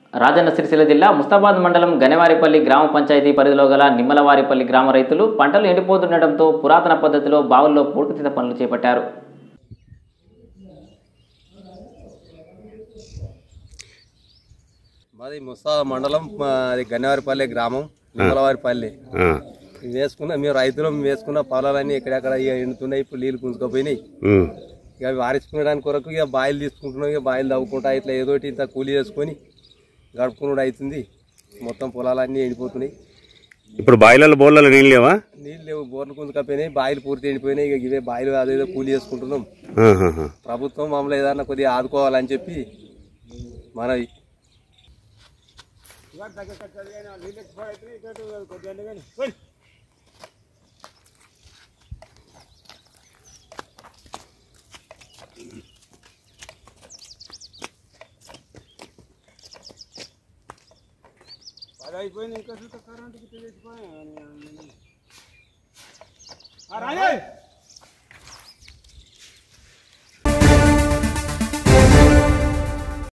రాజన్న సిరిసిల్ల జిల్లా ముస్తాబాద్ మండలం గనెవారిపల్లి గ్రామ పంచాయతీ పరిధిలో గల నిమ్మలవారిపల్లి గ్రామ రైతులు పంటలు ఎండిపోతుండటంతో పురాతన పద్ధతిలో బావుల్లో పూడికతీత పనులు చేపట్టారు మాది ముస్తా మండలం మా- అది గన్నవారిపల్లి గ్రామం నిమ్మలవారిపల్లి ఆ, మేము వేసుకున్న మేము రైతులు మేము వేసుకున్న పొలాలన్నీ ఎక్కడెక్కడ ఇక ఎండుతున్నాయి ఇప్పుడు నీళ్ళు గుంజుకపోయినాయి ఉమ్, ఇక అవి వారించుకునేదాని కొరకు ఇక బాయిలు తీసుకుంటున్నాం ఇక బాయిలు తవ్వుకుంటా ఇట్లా ఏదో ఒకటి ఇంత కూలీ చేసుకొని గడుపుకున్నాడు అవుతుంది మొత్తం పొలాలన్నీ ఎండిపోతున్నాయి ఇప్పుడు బాయిలలో బోర్లలో నీళ్ళు లేవా నీళ్ళు లేవు బోర్లు గుంజుకపోయినాయి బాయిలు పూర్తి ఎండిపోయినాయి ఇక ఇవే బాయిలు అదేదో కూలీ చేసుకుంటున్నాం ఆహాహా. ప్రభుత్వం మమ్మల్ని ఏదన్నా కొద్దిగా ఆదుకోవాలని చెప్పి మనవి రాజే